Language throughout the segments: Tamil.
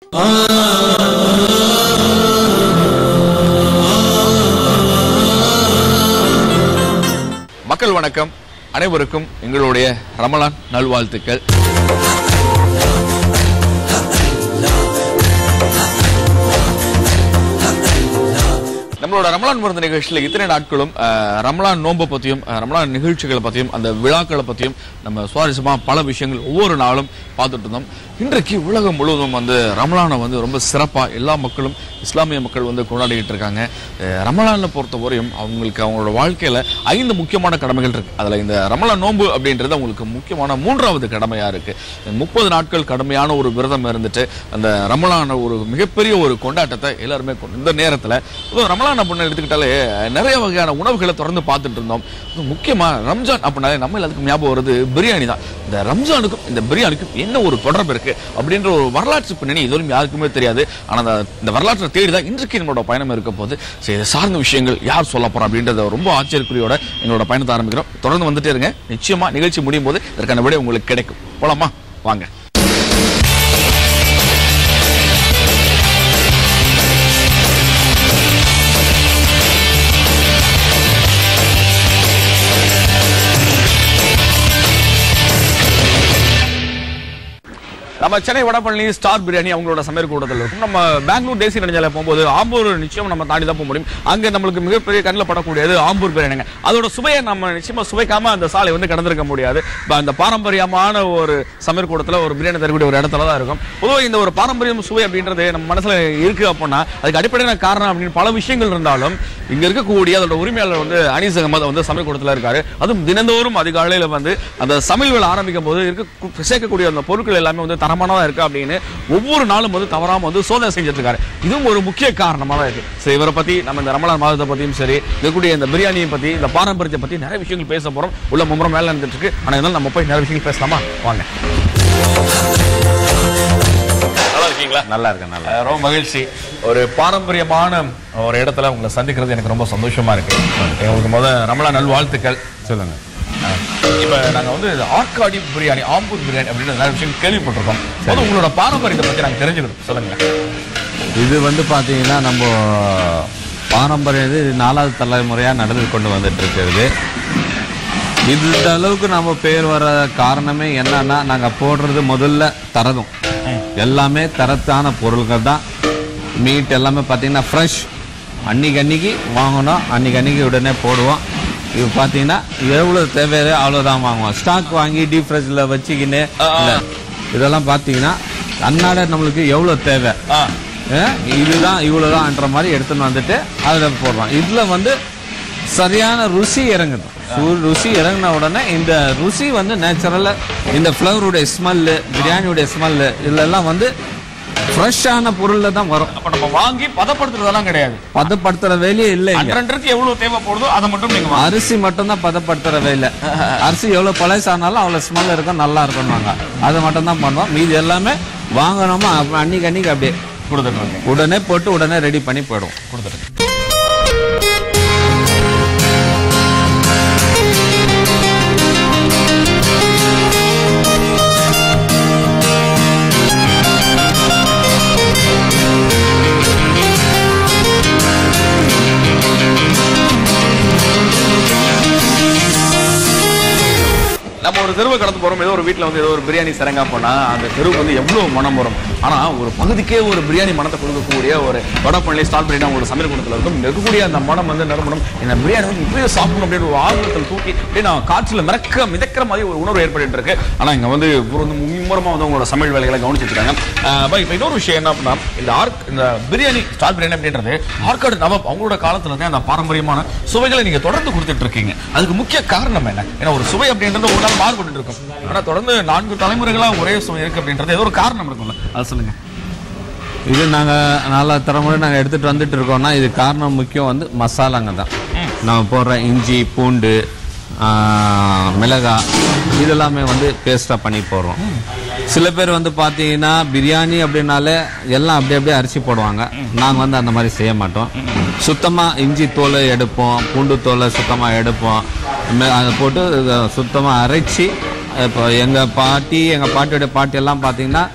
மக்கள் வணக்கம் அனைவருக்கும் எங்களுடைய ரமலான் நல்வாழ்த்துக்கள் நம்மளோட ரமலான் மருந்து நிகழ்ச்சியில் இத்தனை நாட்களும் அஹ், ரமலான் நோன்பை பற்றியும் அஹ், ரமலான் நிகழ்ச்சிகளை பற்றியும் அந்த விழாக்களை பற்றியும் நம்ம சுவாரஸ்யமாக பல விஷயங்கள் ஒவ்வொரு நாளும் பார்த்துட்டு இருந்தோம் இன்றைக்கு உலகம் முழுவதும் வந்து ரமலானை வந்து ரொம்ப சிறப்பாக எல்லா மக்களும் இஸ்லாமிய மக்கள் வந்து கொண்டாடிக்கிட்டு இருக்காங்க அஹ், ரமலானை பொறுத்தவரையும் அவங்களுக்கு அவங்களோட வாழ்க்கையில் ஐந்து முக்கியமான கடமைகள் இருக்கு அதில் இந்த ரமலான் நோன்பு அப்படின்றது அவங்களுக்கு முக்கியமான மூன்றாவது கடமையாக இருக்கு முப்பது நாட்கள் கடுமையான ஒரு விரதம் இருந்துட்டு அந்த ரமலான ஒரு மிகப்பெரிய ஒரு கொண்டாட்டத்தை எல்லாருமே கொண்டு- இந்த நேரத்தில் ரமலான் அப்படின்னு எடுத்துக்கிட்டாலே நிறைய வகையான உணவுகளை தொடர்ந்து பார்த்துட்டு இருந்தோம் அதுவும் முக்கியமா ரம்ஜான் அப்படின்னாலே நம்ம எல்லாத்துக்கும் ஞாபகம் வருது பிரியாணி தான் இந்த ரம்ஜானுக்கும் இந்த பிரியாணிக்கும் என்ன ஒரு தொடர்பு இருக்கு அப்படின்ற ஒரு வரலாற்று பின்னணி இதுவரையும் யாருக்குமே தெரியாது ஆனா அந்த- இந்த வரலாற்றை தேடி தான் இன்றைக்கு நம்மளோட பயணம் இருக்க போது சரி இதை சார்ந்த விஷயங்கள் யார் சொல்ல போறா அப்படின்றத ரொம்ப ஆச்சரியக்குறியோட எங்களோட பயணத்தை ஆரம்பிக்கிறோம் தொடர்ந்து வந்துட்டே இருங்க நிச்சயமா நிகழ்ச்சி முடியும் போது இதற்கான விடை உங்களுக்கு கிடைக்கும் போலாமா வாங்க நம்ம சென்னை வடபழனி ஸ்டார் பிரியாணி அவங்களோட சமையல் கூடத்தில் இருக்கும் நம்ம பெங்களூர் தேசிய நெடுஞ்சாலை போகும்போது ஆம்பூர் நிச்சயம் நம்ம தாண்டி தான் போக முடியும் அங்கே நம்மளுக்கு மிகப்பெரிய கண்ணில் படக்கூடியது ஆம்பூர் பிரியாணிங்க அதோட சுவையை நம்ம நிச்சயமா சுவைக்காம அந்த சாலை வந்து கடந்திருக்க முடியாது இப்ப அந்த பாரம்பரியமான ஒரு சமையல் கூடத்தில் ஒரு பிரியாணி தரக்கூடிய ஒரு இடத்துல தான் இருக்கும் பொதுவாக இந்த ஒரு பாரம்பரியம் சுவை அப்படின்றது நம்ம மனசுல இருக்கு அப்படின்னா அதுக்கு அடிப்படையான காரணம் அப்படின்னு பல விஷயங்கள் இருந்தாலும் இங்க இருக்கக்கூடிய அதோட உரிமையாளர் வந்து அனீஸ் அகமது வந்து சமையல் கூடத்தில் இருக்காரு அதுவும் தினந்தோறும் அதிகாலையில வந்து அந்த சமையல் வேலை ஆரம்பிக்கும் போது இருக்க சேர்க்கக்கூடிய அந்த பொருட்கள் எல்லாமே வந்து தரமானதா இருக்கு அப்படின்னு ஒவ்வொரு நாளும் வந்து தவறாம வந்து சோதனை செஞ்சுட்டு இருக்காரு இதுவும் ஒரு முக்கிய காரணமா தான் இருக்கு சரி இவரை பத்தி நம்ம இந்த ரமலான் மாதத்தை பத்தியும் சரி இருக்கக்கூடிய இந்த பிரியாணியை பத்தி இந்த பாரம்பரியத்தை பத்தி நிறைய விஷயங்கள் பேச போறோம் உள்ள மும்முரம் மேல இருந்துட்டு இருக்கு ஆனா இருந்தாலும் நம்ம போய் நிறைய விஷயங்கள் பேசலாமா வாங்க நல்லா இருக்கீங்களா நல்லா இருக்கேன் நல்லா அஹ் ரொம்ப மகிழ்ச்சி ஒரு பாரம்பரியமான ஒரு இடத்துல உங்களை சந்திக்கிறது எனக்கு ரொம்ப சந்தோஷமா இருக்கு உங்களுக்கு முத ரமலா நல்வாழ்த்துக்கள் சொல்லுங்க அஹ் இப்ப நாங்க வந்து ஆற்காடி பிரியாணி ஆம்பூர் பிரியாணி அப்படின்னு நிறைய விஷயம் கேள்விப்பட்டிருக்கோம் போது உங்களோட பாரம்பரியத்தை பத்தி நாங்க தெரிஞ்சுக்கணும் சொல்லுங்க இது வந்து பார்த்தீங்கன்னா நம்ம பாரம்பரியம் இது நாலாவது தலைமுறையாக நடந்து கொண்டு வந்துட்டு இருக்கிறது இந்த அளவுக்கு நம்ம பேர் வர காரணமே என்னன்னா நாங்கள் போடுறது முதல்ல தரதும் எல்லாமே தரத்தான பொருள்கள் தான் மீட் எல்லாமே பார்த்தீங்கன்னா ஃப்ரெஷ் அன்னைக்கு அன்னைக்கு வாங்கணும் அன்னைக்கு அன்னைக்கு உடனே போடுவோம் இது பார்த்தீங்கன்னா எவ்வளோ தேவையோ அவ்வளோதான் வாங்குவோம் ஸ்டாக் வாங்கி டீப் ஃப்ரிட்ஜில் வச்சுக்கின்னு இல்ல, இதெல்லாம் பார்த்தீங்கன்னா அன்னாட நம்மளுக்கு எவ்வளோ தேவை ஆ அஹ் இதுதான் இவ்வளோதான்ன்ற மாதிரி எடுத்துன்னு வந்துட்டு அதில் போடுறோம் இதில் வந்து சரியான ருசி இறங்குது சு- ருசி இறங்கின உடனே இந்த ருசி வந்து நேச்சுரலாக இந்த ஃப்ளவருடைய ஸ்மெல்லு பிரியாணியுடைய ஸ்மெல்லு இதெல்லாம் வந்து ஃப்ரெஷ்ஷான பொருளில் தான் வரும் அப்ப நம்ம வாங்கி பதப்படுத்துறதெல்லாம் கிடையாது பதப்படுத்துகிற வேலையே இல்லை இங்க அன்றன்றைக்கு எவ்வளவு தேவைப்படுதோ அதை மட்டும் நீங்க வாங்க. அரிசி மட்டும்தான் பதப்படுத்துற வேலை அரிசி எவ்வளோ பழசானாலும் அவ்வளோ ஸ்மெல் இருக்கும் நல்லா இருக்கும்வாங்க அதை மட்டும் தான் பண்ணுவோம் மீதி எல்லாமே வாங்கணுமா அப்ப அன்னைக்கு அன்னைக்கு அப்படியே கொடுத்துட்டு வாங்க. உடனே போட்டு உடனே ரெடி பண்ணி போயிடுவோம் கொடுத்துட்டு நம்ம ஒரு தெருவை கடந்து போறோம் ஏதோ ஒரு வீட்ல வந்து ஏதோ ஒரு பிரியாணி சரங்கா போனா அந்த தெருவுக்கு வந்து எவ்வளவு மனம் வரும் ஆனா ஒரு பகுதிக்கே ஒரு பிரியாணி மனத்தை கொடுக்கக்கூடிய ஒரு வடப்பள்ளி ஸ்டால் பிரியாணி ஒரு சமையல் குணத்துல இருக்கும் இங்க இருக்கக்கூடிய அந்த மனம் வந்து நறுமணம் இந்த பிரியாணி வந்து இப்படியே சாப்பிடணும் அப்படின்னு ஒரு ஆர்வத்தில் தூக்கி அப்படியே நான் காற்றுல மிதக்க மிதக்கிற மாதிரி ஒரு உணர்வு ஏற்பட்டு இருக்கு ஆனா இங்க வந்து இவர் வந்து மும்முரமா வந்து உங்களோட சமையல் வேலைகளை கவனிச்சிட்டு இருக்காங்க ஆஹ் பை, இப்ப இன்னொரு விஷயம் என்ன அப்படின்னா இந்த ஆர்க் இந்த பிரியாணி ஸ்டால் பிரியாணி அப்படின்றது ஆற்காடு நவாப் அவங்களோட காலத்துல இருந்தே அந்த பாரம்பரியமான சுவைகளை நீங்க தொடர்ந்து கொடுத்துட்டு இருக்கீங்க அதுக்கு முக்கிய காரணம் என்ன ஏன்னா ஒரு சுவை அப்படின்றது ஒரு நாள் மாறுபட்டு இருக்கும் ஆனா தொடர்ந்து நான்கு தலைமுறைகளா ஒரே சுவை இருக்கு அப்படின்றது ஏதோ ஒரு காரணம் இருக்கும்ல அது சொல்லுங்க இது நாங்கள் நல்லா தலைமுறை நாங்கள் எடுத்துகிட்டு வந்துட்டு இருக்கோம்னா இது காரணம் முக்கியம் வந்து மசாலாங்க தான் நம்ம போடுற இஞ்சி பூண்டு ஆ, மிளகாய் இதெல்லாமே வந்து பேஸ்ட்டாக பண்ணி போடுறோம் சில பேர் வந்து பார்த்தீங்கன்னா பிரியாணி அப்படின்னாலே எல்லாம் அப்படி அப்படியே அரிசி போடுவாங்க நாங்கள் வந்து அந்த மாதிரி செய்ய மாட்டோம் சுத்தமாக இஞ்சி தோலை எடுப்போம் பூண்டு தோலை சுத்தமாக எடுப்போம் மே- அதை போட்டு சுத்தமாக அரைச்சி இப்போ எங்கள் பாட்டி எங்கள் பாட்டியோட பாட்டி எல்லாம் பார்த்தீங்கன்னா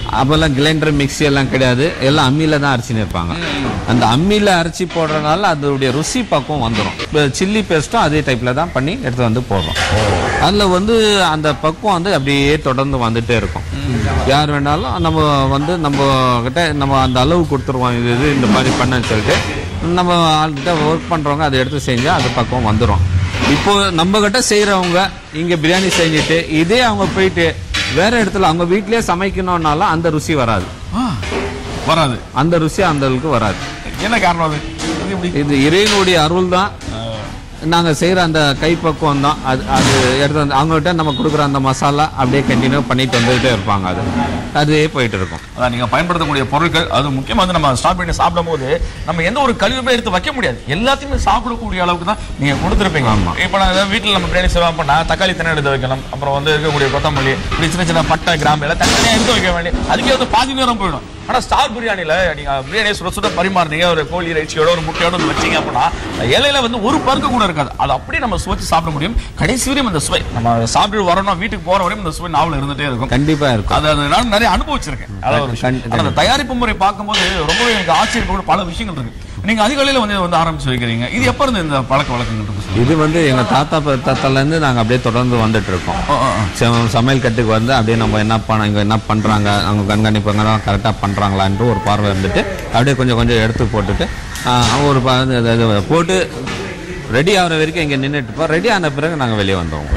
அப்போல்லாம் கிரைண்டர் மிக்ஸி எல்லாம் கிடையாது எல்லாம் அம்மியில தான் அரைச்சின்னு இருப்பாங்க அந்த அம்மியில அரைச்சி போடுறதுனால அதோடைய ருசி பக்குவம் வந்துடும் இப்போ சில்லி பேஸ்ட்டும் அதே டைப்ல தான் பண்ணி எடுத்து வந்து போடுறோம் அதில் வந்து அந்த பக்குவம் வந்து அப்படியே தொடர்ந்து வந்துட்டே இருக்கும் யார் வேணாலும் நம்ம வந்து நம்ம கிட்ட நம்ம அந்த அளவு கொடுத்துருவோம் இது இது இந்த மாதிரி பண்ணன்னு சொல்லிட்டு நம்ம ஆள்கிட்ட ஒர்க் பண்றவங்க அதை எடுத்து செஞ்சா அது பக்குவம் வந்துடும் இப்போ நம்ம கிட்ட செய்யறவங்க இங்க பிரியாணி செஞ்சுட்டு இதே அவங்க போயிட்டு வேற இடத்துல அவங்க வீட்லயே சமைக்கணும்னாலும் அந்த ருசி வராது ஆ, வராது அந்த ருசி அந்த அளவுக்கு வராது என்ன காரணம் அது அது எப்படி இது இறைவனுடைய அருள் தான் நாங்க செய்யற அந்த கைப்பக்குவம் தான் அது அது எடுத்து வந்து அவங்ககிட்ட நம்ம கொடுக்குற அந்த மசாலா அப்படியே கண்டினியூ பண்ணிட்டு வந்துகிட்டே இருப்பாங்க அது அதுவே போயிட்டு இருக்கும் அதான் நீங்க பயன்படுத்தக்கூடிய பொருட்கள் அது முக்கியமா வந்து நம்ம ஸ்டார்ட் பண்ணி சாப்பிடும் போது நம்ம எந்த ஒரு கழிவுமே எடுத்து வைக்க முடியாது எல்லாத்தையுமே சாப்பிடக்கூடிய அளவுக்கு தான் நீங்க கொடுத்துருப்பீங்க ஆமா. இப்போ நான் ஏதாவது வீட்டில் நம்ம பிரியாணி செய்வோம் பண்ணா தக்காளி தண்ணி எடுத்து வைக்கணும் அப்புறம் வந்து இருக்கக்கூடிய கொத்தமல்லி இப்படி சின்ன சின்ன பட்டை கிராம்பு எல்லாம் தனித்தனியாக எடுத்து வைக்க வேண்டிய அதுக்கே வந்து பாதி நேரம் போயிடும் ஆனா ஸ்டார் பிரியாணில நீங்க பிரியாணியை சுட சுட பரிமாறுறீங்க ஒரு கோழி இறைச்சியோட ஒரு முட்டையோட வந்து வச்சீங்க அப்படின்னா இலையில வந்து ஒரு பருக்கு கூட இருக்காது அது அப்படியே நம்ம சுவைச்சு சாப்பிட முடியும் கடைசி வரையும் அந்த சுவை நம்ம சாப்பிட்டு வரணும் வீட்டுக்கு போற வரையும் இந்த சுவை நாவல இருந்துட்டே இருக்கும் கண்டிப்பா இருக்கும் அது அது நான் நிறைய அனுபவிச்சிருக்கேன் அதாவது ஒரு விஷயம். கண்டி- ஆனா அந்த தயாரிப்பு முறை பார்க்கும்போது ரொம்பவே எனக்கு ஆச்சரியப்பட பல விஷயங்கள் இருக்கு நீங்க அதிகாலையில வந்து இதை வந்து ஆரம்பிச்சு வைக்கிறீங்க இது எப்ப இருந்து இந்த பழக்க வழக்கங்கள் இருக்கு சொல்லுங்க. இது வந்து எங்க தாத்தா தாத்தால இருந்து நாங்க அப்படியே தொடர்ந்து வந்துட்டு இருக்கோம் ஆ, ஆ, ஆ. ச- சமையல் கட்டுக்கு வந்து அப்படியே நம்ம என்ன பண்ண இங்க என்ன பண்றாங்க அவங்க கண்காணிப்பாங்க கரெக்டா பண்றாங்களான்ட்டு ஒரு பார்வை இருந்துட்டு அப்படியே கொஞ்சம் கொஞ்சம் எடுத்து போட்டுட்டு ஆ, ஒரு பா- இது- இது போட்டு ரெடி ஆகிற வரைக்கும் இங்க நின்றுட்டு இருப்போம் ரெடி ஆன பிறகு நாங்க வெளியே வந்தோம்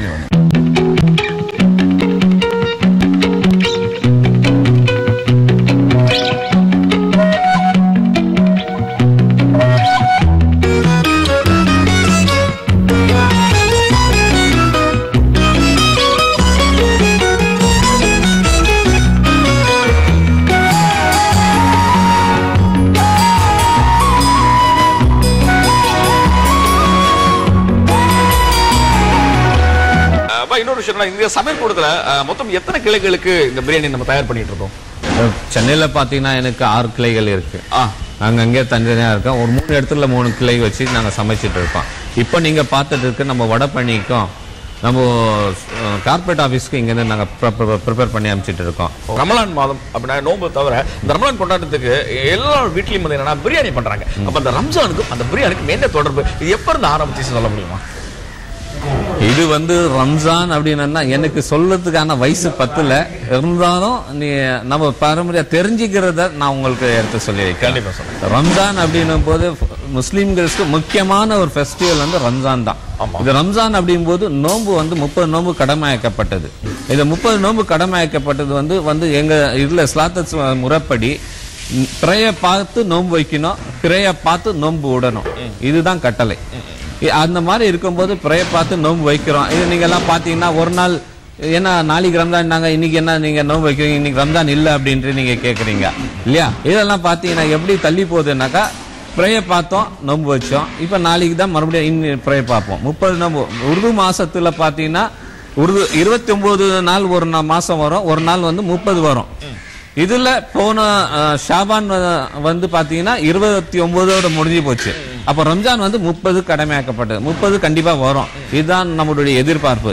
அஹ் அப்பா, இன்னொரு விஷயம் என்னன்னா, இந்த சமையல் கூடத்துல அஹ், மொத்தம் எத்தனை கிளைகளுக்கு இந்த பிரியாணி நம்ம தயார் பண்ணிட்டு இருக்கோம் சென்னையில பாத்தீங்கன்னா எனக்கு ஆறு கிளைகள் இருக்கு ஆ அங்கங்கே தனித்தனியாக இருக்கோம் ஒரு மூணு இடத்துல மூணு கிளை வச்சு நாங்கள் சமைச்சிட்டு இருக்கோம் இப்போ நீங்கள் பார்த்துட்டு இருக்க நம்ம வடபழனிக்கும் நம்ம கார்பரேட் ஆஃபீஸ்க்கு இங்கேருந்து நாங்கள் ப்ரிப்பேர் பண்ணி அனுப்பிச்சிட்டு இருக்கோம் ரமலான் மாதம் அப்படின்னா நோன்பு தவிர இந்த ரமலான் கொண்டாட்டத்துக்கு எல்லா வீட்லயும் வந்து என்னன்னா பிரியாணி பண்றாங்க அப்ப அந்த ரம்ஜானுக்கும் அந்த பிரியாணிக்கும் என்ன தொடர்பு இது எப்ப இருந்து ஆரம்பிச்சு சொல்ல முடியுமா இது வந்து ரம்ஜான் அப்படின்னா எனக்கு சொல்லறதுக்கான வயசு பத்துல இருந்தாலும் நீ நம்ம பாரம்பரிய தெரிஞ்சுக்கிறத நான் உங்களுக்கு எடுத்து சொல்லி வைக்கிறேன் கண்டிப்பா சொல்லுங்க ரம்ஜான் அப்படின்னும் போது முஸ்லீம்களுக்கு முக்கியமான ஒரு ஃபெஸ்டிவல் வந்து ரம்ஜான் தான் ஆமா. இது ரம்ஜான் அப்படிங்கும்போது நோன்பு வந்து முப்பது நோன்பு கடமையாக்கப்பட்டது இந்த முப்பது நோன்பு கடமையாக்கப்பட்டது வந்து வந்து எங்க இதுல ஸ்லாத்தஸ் முறைப்படி பிறைய பார்த்து நோன்பு வைக்கணும் பிறைய பார்த்து நோன்பு விடணும் இதுதான் கட்டளை இ- அந்த மாதிரி இருக்கும்போது பிறைய பார்த்து நோன்பு வைக்கிறோம் இது நீங்க எல்லாம் பாத்தீங்கன்னா ஒரு நாள் ஏன்னா நாளைக்கு ரம்ஜான் நாங்க இன்னைக்கு என்ன நீங்க நோன்பு வைக்கிறீங்க இன்னைக்கு ரம்ஜான் இல்ல அப்படின்ட்டு நீங்க கேக்குறீங்க இல்லையா இதெல்லாம் பாத்தீங்கன்னா எப்படி தள்ளி போகுதுன்னாக்கா ப்ரேய பார்த்தோம் நோன்பு வச்சோம் இப்போ நாளைக்கு தான் மறுபடியும் இன்னும் ப்ரே பார்ப்போம் முப்பது நோன்பு உருது மாசத்துல பார்த்தீங்கன்னா உருது இருபத்தி ஒன்பது நாள் ஒரு நா- மாசம் வரும் ஒரு நாள் வந்து முப்பது வரும் இதுல போன அஹ், ஷாபான் வ- வந்து பாத்தீங்கன்னா இருபத்தி ஒன்பதோட முடிஞ்சு போச்சு அப்ப ரம்ஜான் வந்து முப்பது கடமையாக்கப்பட்டது முப்பது கண்டிப்பா வரும் இதுதான் நம்மளுடைய எதிர்பார்ப்பு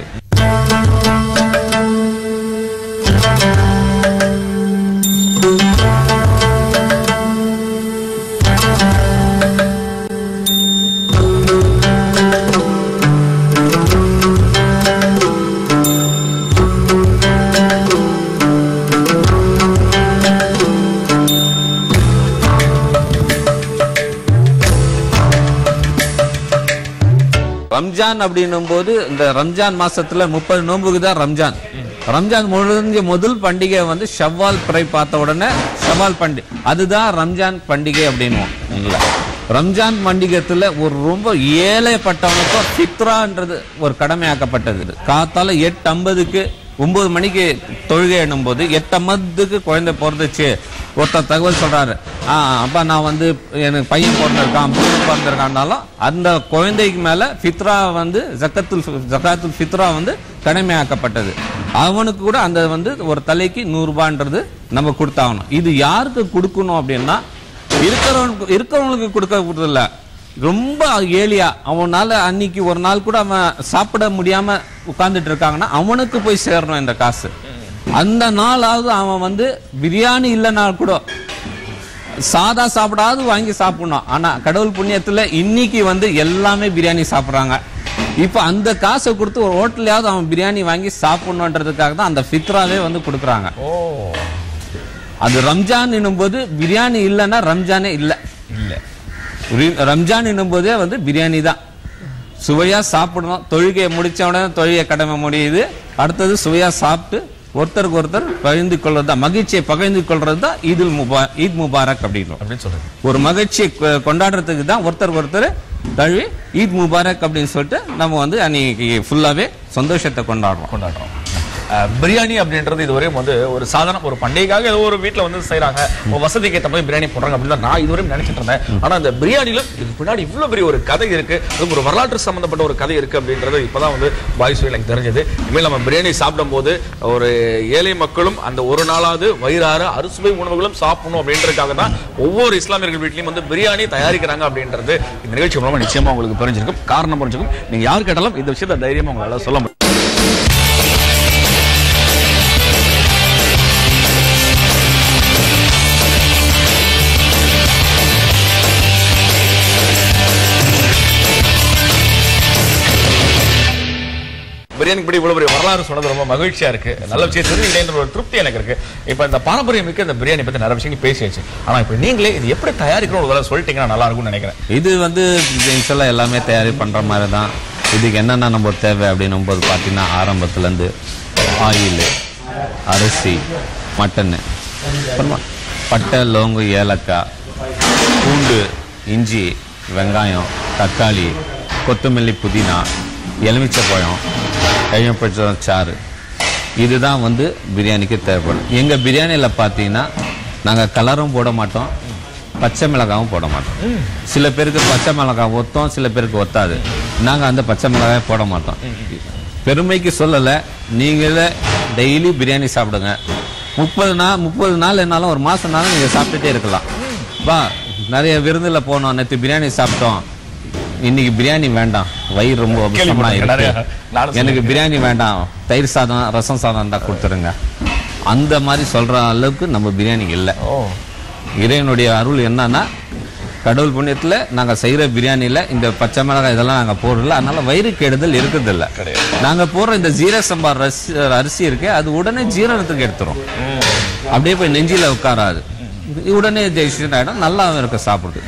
ரம்ஜான் அப்படின்னும் போது இந்த ரம்ஜான் மாசத்துல முப்பது நோன்புக்கு தான் ரம்ஜான் ரம்ஜான் முடிஞ்ச முதல் பண்டிகை வந்து ஷவ்வால் பிறை பார்த்த உடனே ஷவ்வால் பண்டிகை அதுதான் ரம்ஜான் பண்டிகை அப்படின்னுவோம் இல்ல ரம்ஜான் பண்டிகைத்துல ஒரு ரொம்ப ஏழைப்பட்டவனுக்கும் ஃபித்ரான்றது ஒரு கடமையாக்கப்பட்டது காத்தால எட்டு ஐம்பதுக்கு ஒன்பது மணிக்கு தொழுகை எண்ணும்போது எட்டு ஐம்பதுக்கு குழந்தை பிறந்துச்சு ஒருத்தர் தகவல் சொல்றாரு ஆ அப்பா நான் வந்து எனக்கு பையன் பிறந்திருக்கான் பொண்ணு பிறந்திருக்கான்னாலும் அந்த குழந்தைக்கு மேல ஃபித்ரா வந்து ஜக்கத்துல் ஜக்காத்துல் ஃபித்ரா வந்து கடமையாக்கப்பட்டது அவனுக்கு கூட அந்த வந்து ஒரு தலைக்கு நூறு ரூபான்றது நம்ம கொடுத்தாகணும் இது யாருக்கு கொடுக்கணும் அப்படின்னா இருக்கிறவனுக்கு இருக்கிறவங்களுக்கு கொடுக்க இல்ல ரொம்ப ஏலியா அவனால அன்னைக்கு ஒரு நாள் கூட அவன் சாப்பிட முடியாம உட்கார்ந்துட்டு இருக்காங்கன்னா அவனுக்கு போய் சேரணும் இந்த காசு அந்த நாளாவது அவன் வந்து பிரியாணி இல்லைன்னா கூட சாதா சாப்பிடாது வாங்கி சாப்பிடணும் ஆனா கடவுள் புண்ணியத்துல இன்னைக்கு வந்து எல்லாமே பிரியாணி சாப்பிடுறாங்க இப்போ அந்த காசை கொடுத்து ஒரு ஹோட்டல்லையாவது அவன் பிரியாணி வாங்கி சாப்பிடணுன்றதுக்காக தான் அந்த ஃபித்ராவே வந்து கொடுக்குறாங்க ஓ அது ரம்ஜான் என்னும்போது பிரியாணி இல்லைன்னா ரம்ஜானே இல்லை இல்ல ரி- ரம்ஜான் என்னும்போதே வந்து பிரியாணி தான் சுவையா சாப்பிடணும் தொழுகையை முடிச்ச உடனே தொழுகை கடமை முடியுது அடுத்தது சுவையா சாப்பிட்டு ஒருத்தருக்கு ஒருத்தர் பகிர்ந்து கொள்றது தான் மகிழ்ச்சியை பகிர்ந்து கொள்றது தான் ஈதுல் முபா ஈத் முபாரக் அப்படின்றோம் அப்படின்னு சொல்றது ஒரு மகிழ்ச்சியை கொ- கொண்டாடுறதுக்கு தான் ஒருத்தருக்கு ஒருத்தர் தழுவி ஈத் முபாரக் அப்படின்னு சொல்லிட்டு நம்ம வந்து அன்னைக்கு ஃபுல்லாவே சந்தோஷத்தை கொண்டாடுறோம் கொண்டாடுறோம் அஹ், பிரியாணி அப்படின்றது இதுவரையும் வந்து ஒரு சாதாரண ஒரு பண்டிகைக்காக ஏதோ ஒரு வீட்ல வந்து செய்றாங்க ஒரு வசதிக்கு ஏற்ற மாதிரி பிரியாணி போடுறாங்க அப்படின்னு தான் நான் இதுவரையும் நினைச்சிட்டு இருந்தேன் ஆனா இந்த பிரியாணில இதுக்கு பின்னாடி இவ்வளவு பெரிய ஒரு கதை இருக்கு அதுவும் ஒரு வரலாற்று சம்பந்தப்பட்ட ஒரு கதை இருக்கு அப்படின்றது இப்பதான் வந்து வாய்ஸ் எனக்கு தெரிஞ்சது இனிமேல் நம்ம பிரியாணி சாப்பிடும்போது ஒரு ஏழை மக்களும் அந்த ஒரு நாளாவது வயிறார அறுசுவை உணவுகளும் சாப்பிடணும் அப்படின்றதுக்காக தான் ஒவ்வொரு இஸ்லாமியர்கள் வீட்லயும் வந்து பிரியாணி தயாரிக்கிறாங்க அப்படின்றது இந்த நிகழ்ச்சி மூலமா நிச்சயமா உங்களுக்கு புரிஞ்சிருக்கும் காரணம் புரிஞ்சிருக்கும் நீங்க யார் கேட்டாலும் இந்த விஷயத்தை தைரியமா உங்களால சொல்ல முடியும் பிரியாணி படி இவ்வளவு பெரிய வரலாறு சொன்னது ரொம்ப மகிழ்ச்சியா இருக்கு நல்ல விஷயம் தெரிஞ்சுக்கிட்டேன்ற ஒரு திருப்தி எனக்கு இருக்கு இப்ப இந்த பாரம்பரியம் மிக்க இந்த பிரியாணி பத்தி நிறைய விஷயங்கள் பேசியாச்சு ஆனா இப்ப நீங்களே இது எப்படி தயாரிக்கணும் ஒரு வேளை சொல்லிட்டீங்கன்னா நல்லா இருக்கும்னு நினைக்கிறேன் இது வந்து எல்லாம் எல்லாமே தயாரி பண்ற மாதிரி தான் இதுக்கு என்னென்ன நம்ம தேவை அப்படின்னும் போது பார்த்தீங்கன்னா ஆரம்பத்துலேருந்து ஆயில் அரிசி மட்டனு அப்புறமா பட்டை லோங்கு ஏலக்காய் பூண்டு இஞ்சி வெங்காயம் தக்காளி கொத்தமல்லி புதினா எலுமிச்சைப்பழம் எலுமிச்சப்பழம் சாறு இதுதான் வந்து பிரியாணிக்கு தேவைப்படும் எங்கள் பிரியாணியில் பார்த்தீங்கன்னா நாங்கள் கலரும் போட மாட்டோம் பச்சை மிளகாவும் போட மாட்டோம் சில பேருக்கு பச்சை மிளகாய் ஒத்தோம் சில பேருக்கு ஒத்தாது நாங்கள் அந்த பச்சை மிளகாய் போட மாட்டோம் பெருமைக்கு சொல்லலை நீங்களே டெய்லி பிரியாணி சாப்பிடுங்க முப்பது நாள் முப்பது நாள் என்னாலும் ஒரு மாதம்னாலும் நீங்கள் சாப்பிட்டுட்டே இருக்கலாம் வா நிறைய விருந்தில் போனோம் நேற்று பிரியாணி சாப்பிட்டோம் இன்னைக்கு பிரியாணி வேண்டாம் வயிறு ரொம்ப உபசமா கேள்விப்பட்டிருக்கேன் நிறைய. இருக்கு நானும் எனக்கு பிரியாணி வேண்டாம் தயிர் சாதம் ரசம் சாதம் தான் கொடுத்துருங்க அந்த மாதிரி சொல்ற அளவுக்கு நம்ம பிரியாணி இல்லை ஓ இறைவனுடைய அருள் என்னன்னா கடவுள் புண்ணியத்துல நாங்க செய்யற பிரியாணில இந்த பச்சை மிளகாய் இதெல்லாம் நாங்க போடுறல அதனால வயிறு கெடுதல் இருக்குது இல்ல கிடையாது. நாங்க போடுற இந்த ஜீர சம்பா ரசி அரிசி இருக்கு அது உடனே ஜீரணத்துக்கு எடுத்துரும் அப்படியே போய் நெஞ்சில உட்காராது உடனே ஜெயிஷன் ஆயிடும் நல்லாவும் இருக்கு சாப்பிடுது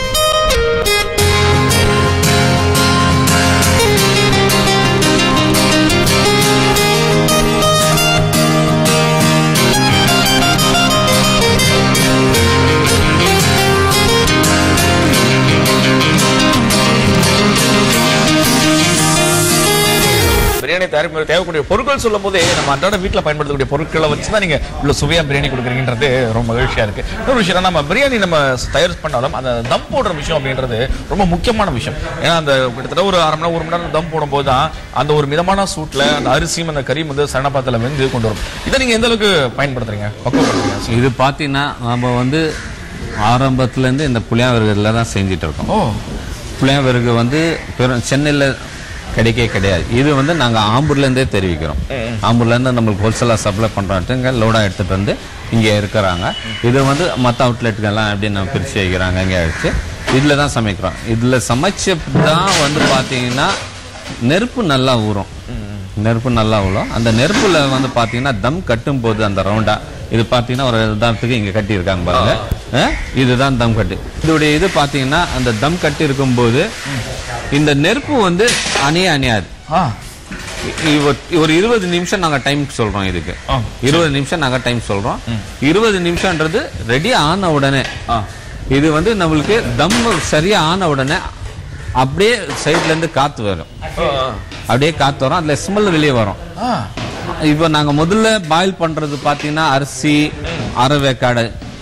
பிரியாணி தயாரிப்பு தேவைக்கூடிய பொருட்கள் சொல்லும் போதே நம்ம அன்றாட வீட்டில் பயன்படுத்தக்கூடிய பொருட்களை வச்சு தான் நீங்க இவ்வளவு சுவையா பிரியாணி கொடுக்குறீங்கன்றது ரொம்ப மகிழ்ச்சியா இருக்கு இன்னொரு விஷயம் நம்ம பிரியாணி நம்ம தயார் பண்ணாலும் அந்த தம் போடுற விஷயம் அப்படின்றது ரொம்ப முக்கியமான விஷயம் ஏன்னா அந்த கிட்டத்தட்ட ஒரு அரை மணி நேரம் ஒரு மணி நேரம் தம் போடும்போது தான் அந்த ஒரு மிதமான சூட்ல அந்த அரிசியும் அந்த கறியும் வந்து சரணபாத்தில் வெந்து கொண்டு வரும் இதை நீங்க எந்த அளவுக்கு பயன்படுத்துறீங்க பக்குவப்படுத்துறீங்க இது பார்த்தீங்கன்னா நம்ம வந்து ஆரம்பத்துலேருந்து இந்த புளியாவிரகுல தான் செஞ்சுட்டு இருக்கோம் ஓ புளியாவிறகு வந்து பெரும் சென்னையில் கிடைக்கவே கிடையாது இது வந்து நாங்கள் ஆம்பூர்லேருந்தே தெரிவிக்கிறோம் ஆம்பூர்லேருந்து நம்மளுக்கு ஹோல்சேலாக சப்ளை பண்ணுறாங்க லோடாக எடுத்துகிட்டு வந்து இங்கே இருக்கிறாங்க இது வந்து மற்ற அவுட்லெட்டுக்கெல்லாம் எப்படி நம்ம பிரித்து வைக்கிறாங்க இங்கே வச்சு இதில் தான் சமைக்கிறோம் இதில் சமைச்ச தான் வந்து பார்த்தீங்கன்னா நெருப்பு நல்லா ஊறும் நெருப்பு நல்லா ஊறும் அந்த நெருப்புல வந்து பார்த்தீங்கன்னா தம் கட்டும் போது அந்த ரவுண்டா இது பார்த்தீங்கன்னா ஒரு உதாரணத்துக்கு இங்கே கட்டியிருக்காங்க பாருங்க அஹ், இதுதான் தம் கட்டு இதோடைய இது பார்த்தீங்கன்னா அந்த தம் கட்டி இருக்கும்போது இந்த நெருப்பு வந்து அணைய அணையாது ஆ இ- இவ- ஒரு இருபது நிமிஷம் நாங்க டைம் சொல்றோம் இதுக்கு ஆ. இருபது நிமிஷம் நாங்க டைம் சொல்றோம் இருபது நிமிஷம்ன்றது ரெடி ஆன உடனே ஆ இது வந்து நம்மளுக்கு தம் சரியா ஆன உடனே அப்படியே சைட்ல இருந்து காத்து வரும் அப்படியே காத்து வரும் அதுல ஸ்மெல் வெளியே வரும் ஆ இப்போ நாங்க முதல்ல பாயில் பண்றது பாத்தீங்கன்னா அரிசி அரை வேக்காடு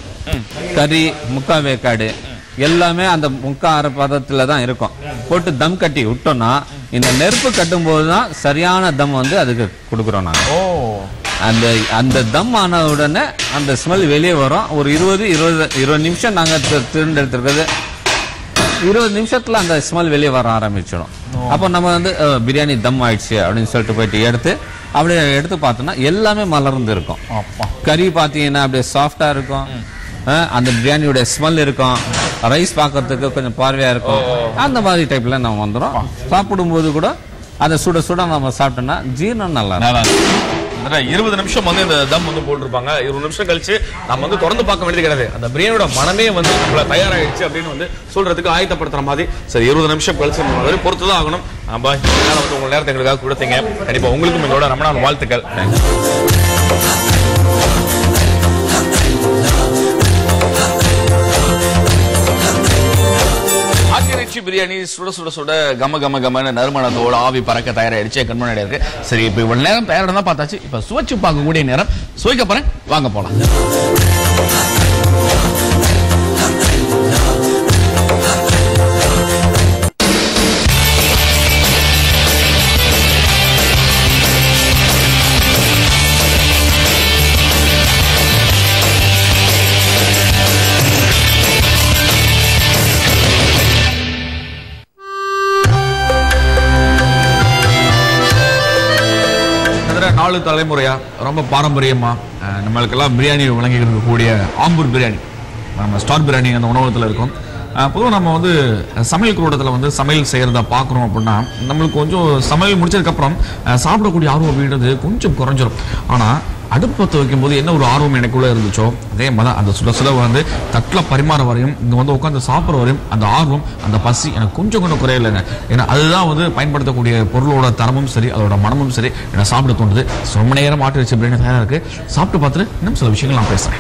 கறி முக்கா வேக்காடு எல்லாமே அந்த முக்கா அரை பதத்துல தான் இருக்கும் போட்டு தம் கட்டி விட்டோம்னா இந்த நெருப்பு கட்டும் போது தான் சரியான தம் வந்து அதுக்கு கொடுக்குறோம் நாங்க ஓ அந்த அந்த தம் ஆன உடனே அந்த ஸ்மெல் வெளியே வரும் ஒரு இருபது இருபது இருபது நிமிஷம் நாங்க தி- திரண்டு எடுத்துருக்கிறது இருபது நிமிஷத்துல அந்த ஸ்மெல் வெளியே வர ஆரம்பிச்சிடும் அப்போ நம்ம வந்து அஹ், பிரியாணி தம் ஆயிடுச்சு அப்படின்னு சொல்லிட்டு போயிட்டு எடுத்து அப்படியே எடுத்து பார்த்தோம்னா எல்லாமே மலர்ந்து இருக்கும் ஆமா கறி பார்த்தீங்கன்னா அப்படியே சாஃப்டா இருக்கும் அஹ் அந்த பிரியாணியோட ஸ்மெல் இருக்கும் ரைஸ் பார்க்கறதுக்கு கொஞ்சம் பார்வையா இருக்கும் அந்த மாதிரி டைப்ல நம்ம வந்துடும் சாப்பிடும்போது கூட அதை சுட சுட நம்ம சாப்பிட்டோம்னா ஜீரணம் நல்லா இருக்கும் நல்லா இருக்கு. கிட்டத்தட்ட இருபது நிமிஷம் வந்து இந்த தம் வந்து போட்டிருப்பாங்க இருபது நிமிஷம் கழிச்சு நம்ம வந்து திறந்து பார்க்க வேண்டியது கிடையாது அந்த பிரியாணியோட மனமே வந்து நம்மள தயாராகிடுச்சு அப்படின்னு வந்து சொல்றதுக்கு ஆயத்தப்படுத்துற மாதிரி சரி இருபது நிமிஷம் கழிச்சு நம்ம வரை பொறுத்து தான் ஆகணும் ஆமா இதனால வந்து உங்க நேரத்தை எங்களுக்காக கொடுத்தீங்க கண்டிப்பா உங்களுக்கும் எங்களோட ரொம்ப நாள் வாழ்த்துக்கள் ஆட்டிறைச்சி பிரியாணி சுட சுட சுட கம கம கமன்னு நறுமணத்தோட ஆவி பறக்க தயாராகிடுச்சு கண்மணி இருக்கு சரி இப்போ இவ்வளவு நேரம் தயாராக தான் பார்த்தாச்சு இப்போ சுவைச்சு பார்க்கக்கூடிய நேரம் சுவைக்க போறேன் வாங்க போலாம் கிட்டத்தட்ட நாலு தலைமுறையா ரொம்ப பாரம்பரியமா அஹ், நம்மளுக்கெல்லாம் பிரியாணி வழங்கி இருக்கக்கூடிய ஆம்பூர் பிரியாணி நம்ம ஸ்டார் பிரியாணி அந்த உணவகத்தில் இருக்கும் பொதுவாக நம்ம வந்து சமையல் கூடத்தில் வந்து சமையல் செய்கிறத பார்க்குறோம் அப்படின்னா நம்மளுக்கு கொஞ்சம் சமையல் முடிச்சதுக்கப்புறம் அஹ், சாப்பிடக்கூடிய ஆர்வம் அப்படின்றது கொஞ்சம் குறைஞ்சிரும் ஆனால் அடுப்பு பற்ற வைக்கும்போது என்ன ஒரு ஆர்வம் எனக்குள்ள இருந்துச்சோ அதே மாதிரி தான் அந்த சுட சுட வந்து தட்டில் பரிமாற வரையும் இங்கே வந்து உட்காந்து சாப்பிட்ற வரையும் அந்த ஆர்வம் அந்த பசி எனக்கு கொஞ்சம் கொஞ்சம் குறையலைங்க ஏன்னா அதுதான் வந்து பயன்படுத்தக்கூடிய பொருளோட தரமும் சரி அதோட மனமும் சரி எனக்கு சாப்பிட தோணுது ரொம்ப நேரம் மாட்டு வச்சு பிரியாணி தயாராக இருக்கு சாப்பிட்டு பார்த்துட்டு இன்னும் சில விஷயங்கள் நான் பேசுகிறேன்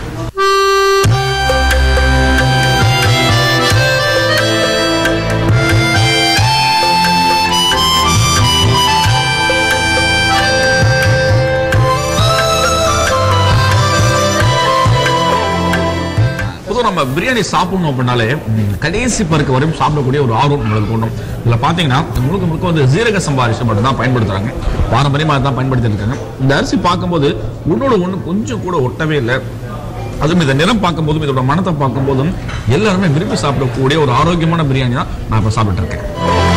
பொதுவாக நம்ம பிரியாணி சாப்பிடணும் அப்படின்னாலே ம், கடைசி பருக்கு வரையும் சாப்பிடக்கூடிய ஒரு ஆர்வம் நம்மளுக்கு கொண்டும் இதில் பார்த்தீங்கன்னா முழுக்க முழுக்க வந்து ஜீரக சம்பா அரிசி மட்டும் தான் பயன்படுத்துறாங்க பாரம்பரியமாக தான் பயன்படுத்திட்டு இருக்காங்க இந்த அரிசி பார்க்கும்போது ஒன்னோட ஒன்று கொஞ்சம் கூட ஒட்டவே இல்லை அதுவும் இந்த நிறம் பார்க்கும்போதும் இதோட மனத்தை பார்க்கும்போதும் எல்லாருமே விரும்பி சாப்பிடக்கூடிய ஒரு ஆரோக்கியமான பிரியாணி தான் நான் இப்போ சாப்பிட்டு இருக்கேன்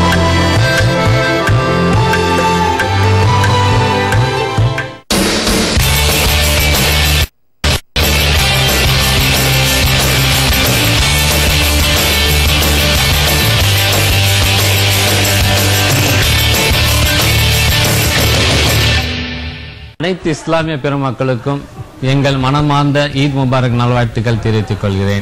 அனைத்து இஸ்லாமிய பெருமக்களுக்கும் எங்கள் மனமார்ந்த ஈத் முபாரக் நல்வாழ்த்துக்கள் தெரிவித்துக் கொள்கிறேன்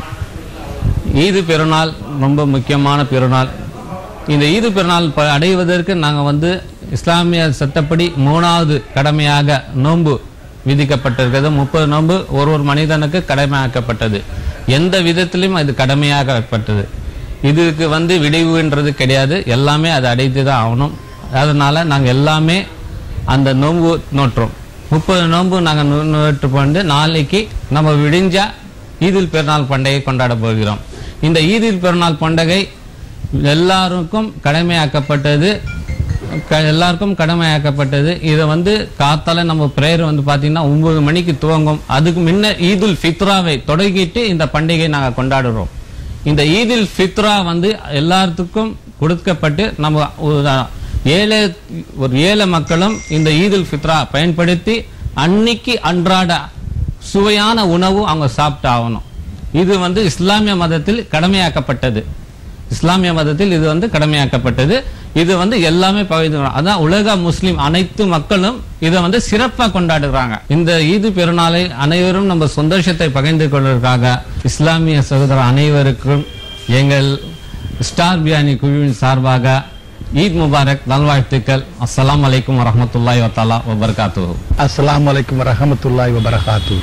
ஈது பெருநாள் ரொம்ப முக்கியமான பெருநாள் இந்த ஈது பெருநாள் ப- அடைவதற்கு நாங்கள் வந்து இஸ்லாமிய சட்டப்படி மூணாவது கடமையாக நோன்பு விதிக்கப்பட்டிருக்கிறது முப்பது நோன்பு ஒரு ஒரு மனிதனுக்கு கடமையாக்கப்பட்டது எந்த விதத்திலும் இது கடமையாக்கப்பட்டது இதுக்கு வந்து விடைவுன்றது கிடையாது எல்லாமே அதை அடைத்து தான் ஆகணும் அதனால நாங்கள் எல்லாமே அந்த நோன்பு நோற்றோம் முப்பது நோன்பு நாங்கள் நோட்டு கொண்டு நாளைக்கு நம்ம விடிஞ்சா ஈதுல் பெருநாள் பண்டிகை கொண்டாட போகிறோம் இந்த ஈதுல் பெருநாள் பண்டிகை எல்லாருக்கும் கடமையாக்கப்பட்டது க- எல்லாருக்கும் கடமையாக்கப்பட்டது இதை வந்து காத்தால நம்ம பிரேயர் வந்து பார்த்தீங்கன்னா ஒன்பது மணிக்கு துவங்கும் அதுக்கு முன்ன ஈதுல் ஃபித்ராவை தொடங்கிட்டு இந்த பண்டிகை நாங்கள் கொண்டாடுறோம் இந்த ஈதுல் ஃபித்ரா வந்து எல்லாத்துக்கும் கொடுக்கப்பட்டு நம்ம ஒரு ஏழை ஒரு ஏழை மக்களும் இந்த ஈதுல் ஃபித்ரா பயன்படுத்தி அன்னைக்கு அன்றாட சுவையான உணவு அவங்க சாப்பிட்டு ஆகணும் இது வந்து இஸ்லாமிய மதத்தில் கடமையாக்கப்பட்டது இஸ்லாமிய மதத்தில் இது வந்து கடமையாக்கப்பட்டது இது வந்து எல்லாமே பகிர்ந்து அதான் உலக முஸ்லிம் அனைத்து மக்களும் இதை வந்து சிறப்பாக கொண்டாடுறாங்க இந்த ஈது பெருநாளை அனைவரும் நம்ம சந்தோஷத்தை பகிர்ந்து கொள்வதற்காக இஸ்லாமிய சகோதரர் அனைவருக்கும் எங்கள் ஸ்டார் பிரியாணி குழுவின் சார்பாக ஈத் முபாரக் நல்வாழ்த்துக்கள் அஸ்ஸலாமு அலைக்கும் வரஹ்மத்துல்லாஹி வத்தாலா வபர்காத்துஹு அஸ்ஸலாமு அலைக்கும் வரஹமத்துல்லாஹி வபரகாத்து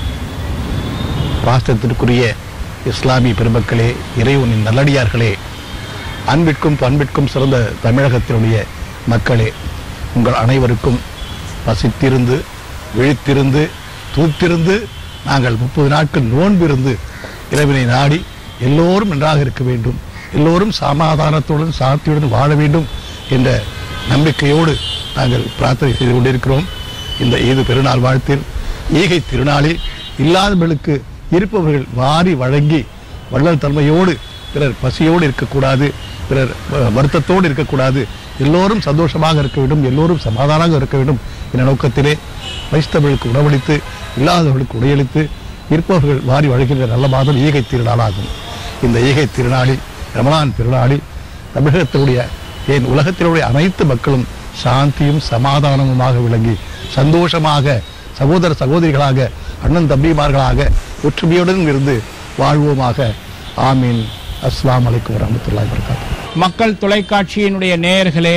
ராஷ்டிரத்திற்குரிய இஸ்லாமிய பெருமக்களே இறைவனின் நல்லடியார்களே அன்பிற்கும் பண்பிற்கும் சிறந்த தமிழகத்தினுடைய மக்களே உங்கள் அனைவருக்கும் பசித்திருந்து விழித்திருந்து தூத்திருந்து நாங்கள் முப்பது நாட்கள் நோன்பிருந்து இறைவனை நாடி எல்லோரும் நன்றாக இருக்க வேண்டும் எல்லோரும் சமாதானத்துடன் சாத்தியுடன் வாழ வேண்டும் என்ற நம்பிக்கையோடு நாங்கள் பிரார்த்தனை செய்து கொண்டிருக்கிறோம் இந்த ஈது பெருநாள் வாழ்த்தில் ஈகை திருநாளில் இல்லாதவர்களுக்கு இருப்பவர்கள் வாரி வழங்கி வள்ளல் தன்மையோடு பிறர் பசியோடு இருக்கக்கூடாது பிறர் வ- வருத்தத்தோடு இருக்கக்கூடாது எல்லோரும் சந்தோஷமாக இருக்க வேண்டும் எல்லோரும் சமாதானமாக இருக்க வேண்டும் என்ற நோக்கத்திலே வைஷ்ணவர்களுக்கு உணவளித்து இல்லாதவர்களுக்கு உடையளித்து இருப்பவர்கள் வாரி வழங்குகின்ற நல்ல மாதம் ஈகை திருநாளாகும் இந்த ஈகை திருநாளில் ரமலான் திருநாளில் தமிழகத்தினுடைய ஏன் உலகத்தினுடைய அனைத்து மக்களும் சாந்தியும் சமாதானமுமாக விளங்கி சந்தோஷமாக சகோதர சகோதரிகளாக அண்ணன் தம்பிமார்களாக ஒற்றுமையுடன் இருந்து வாழ்வோமாக ஆமீன் அஸ்ஸலாமு அலைக்கும் வரமத்துல்லாஹி வபரகாத்துஹு மக்கள் தொலைக்காட்சியினுடைய நேயர்களே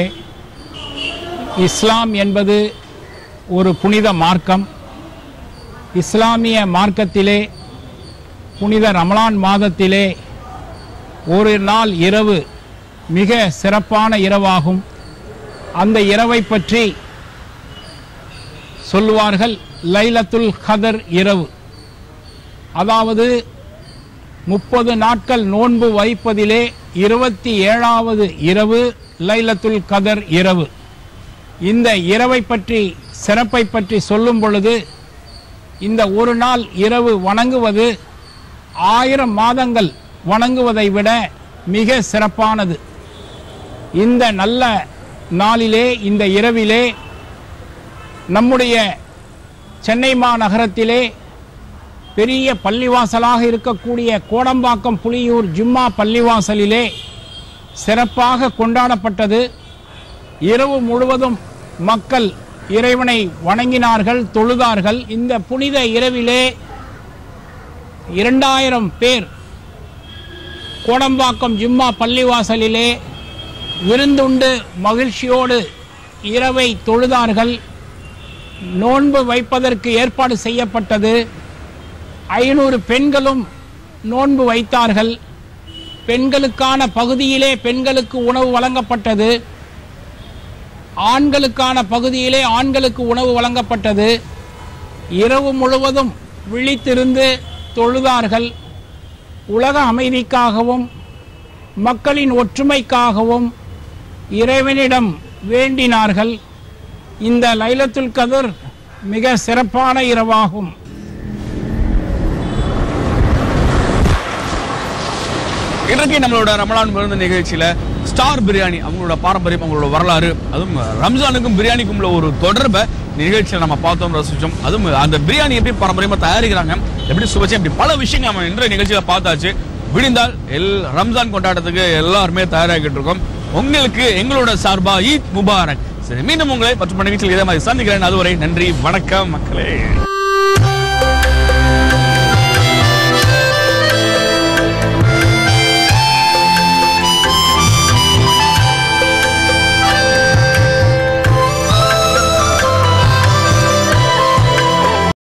இஸ்லாம் என்பது ஒரு புனித மார்க்கம் இஸ்லாமிய மார்க்கத்திலே புனித ரமலான் மாதத்திலே ஒரு நாள் இரவு மிக சிறப்பான இரவாகும் அந்த இரவை பற்றி சொல்லுவார்கள் லைலத்துல் கதர் இரவு அதாவது முப்பது நாட்கள் நோன்பு வைப்பதிலே இருபத்தி ஏழாவது இரவு லைலத்துல் கதர் இரவு இந்த இரவை பற்றி சிறப்பை பற்றி சொல்லும் பொழுது இந்த ஒரு நாள் இரவு வணங்குவது ஆயிரம் மாதங்கள் வணங்குவதை விட மிக சிறப்பானது இந்த நல்ல நாளிலே இந்த இரவிலே நம்முடைய சென்னை மாநகரத்திலே பெரிய பள்ளிவாசலாக இருக்கக்கூடிய கோடம்பாக்கம் புலியூர் ஜும்மா பள்ளிவாசலிலே சிறப்பாக கொண்டாடப்பட்டது இரவு முழுவதும் மக்கள் இறைவனை வணங்கினார்கள் தொழுதார்கள் இந்த புனித இரவிலே இரண்டாயிரம் பேர் கோடம்பாக்கம் ஜும்மா பள்ளிவாசலிலே விருந்துண்டு மகிழ்ச்சியோடு இரவை தொழுதார்கள் நோன்பு வைப்பதற்கு ஏற்பாடு செய்யப்பட்டது ஐநூறு பெண்களும் நோன்பு வைத்தார்கள் பெண்களுக்கான பகுதியிலே பெண்களுக்கு உணவு வழங்கப்பட்டது ஆண்களுக்கான பகுதியிலே ஆண்களுக்கு உணவு வழங்கப்பட்டது இரவு முழுவதும் விழித்திருந்து தொழுதார்கள் உலக அமைதிக்காகவும் மக்களின் ஒற்றுமைக்காகவும் இறைவனிடம் வேண்டினார்கள் இந்த லைலத்துல் கதர் மிக சிறப்பான இரவாகும் இன்றைக்கு நம்மளோட ரமலான் விருந்து நிகழ்ச்சியில ஸ்டார் பிரியாணி அவங்களோட பாரம்பரியம் அவங்களோட வரலாறு அதுவும் ரம்ஜானுக்கும் பிரியாணிக்கும் உள்ள ஒரு தொடர்பை இந்த நிகழ்ச்சியில நம்ம பார்த்தோம் ரசிச்சோம் அதுவும் அந்த பிரியாணி எப்படி பாரம்பரியமா தயாரிக்கிறாங்க எப்படி சுவைச்சு இப்படி பல விஷயங்கள் நம்ம இன்றைய நிகழ்ச்சியில பார்த்தாச்சு விடிந்தால் எல் ரம்ஜான் கொண்டாட்டத்துக்கு எல்லாருமே தயாராகிட்டு இருக்கோம் உங்களுக்கு எங்களோட சார்பா ஈத் முபாரக் சரி மீண்டும் உங்களை மற்றும் நிகழ்ச்சியில் இதே மாதிரி சந்திக்கிறேன் அதுவரை நன்றி வணக்கம் மக்களே